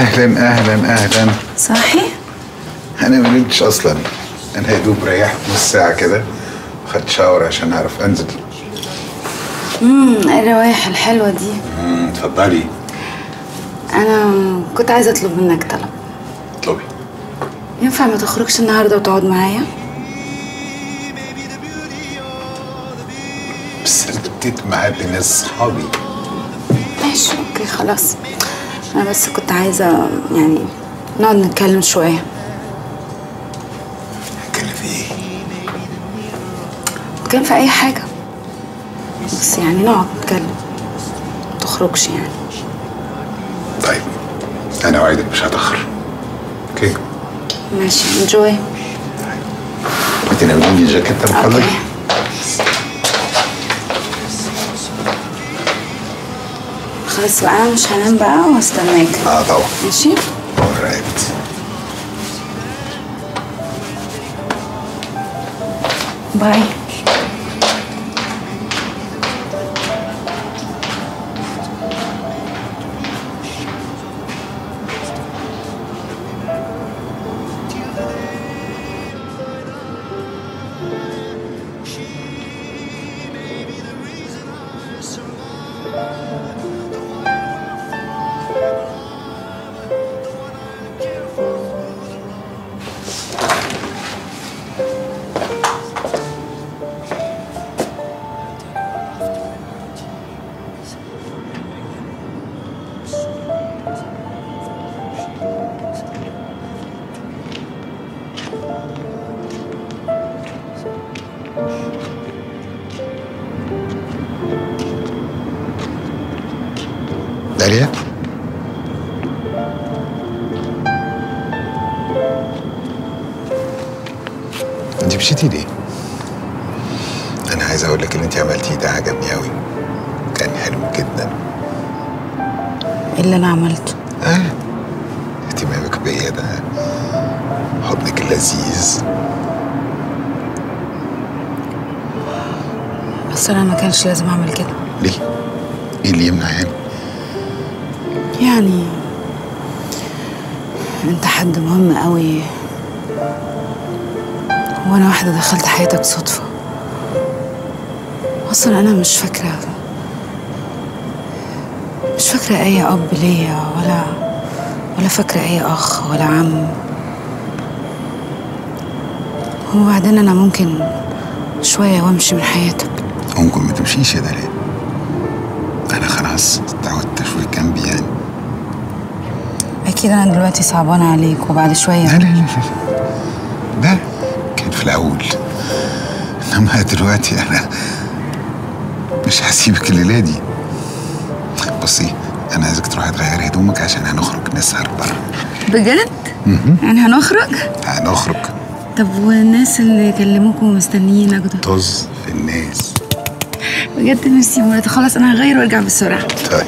اهلا اهلا اهلا صاحي؟ انا ما نمتش اصلا انا يا دوب ريحت نص ساعه كده خدت شاور عشان اعرف انزل امم ايه الروايح الحلوه دي امم اتفضلي انا كنت عايزه اطلب منك طلب اطلبي ينفع ما تخرجش النهارده وتقعد معايا بس انا ابتديت معاد بناس صحابي ماشي اوكي خلاص انا بس كنت عايزه يعني نقعد نتكلم شويه نتكلم في ايه؟ نتكلم في اي حاجه بس يعني نقعد نتكلم ما تخرجش يعني طيب انا اوعدك مش هتاخر اوكي ماشي انجوي بتناوليني الجاكيت من فضلك اوكي خلاص بقى انا مش هنام بقى واستناك اه طبعا ماشي alright باي داليا انت مشيتي ليه؟ انا عايز اقول لك اللي انت عملتيه ده عجبني قوي كان حلو جدا ايه اللي انا عملته اه اهتمامك بيا ده حضنك اللذيذ بس انا ما كانش لازم اعمل كده ليه؟ ايه اللي يمنع يعني؟ يعني انت حد مهم قوي وانا واحدة دخلت حياتك صدفة اصلا انا مش فاكرة مش فاكرة اي اب ليا ولا ولا فاكرة اي اخ ولا عم وبعدين انا ممكن شوية وامشي من حياتك ممكن ما تمشيش يا داليا انا خلاص اتعودت شوي جنبي يعني اكيد انا دلوقتي صعبانة عليك وبعد شوية لا لا لا لا ده كان في الأول إنما دلوقتي أنا مش هسيبك الليلة دي بصي أنا عايزك تروحي تغيري هدومك عشان هنخرج نسهر بره بجد؟ يعني هنخرج؟ هنخرج طب والناس اللي كلموكوا مستنيينك دول طز في الناس بجد ميرسي مرات خلاص انا هغير وارجع بسرعه طيب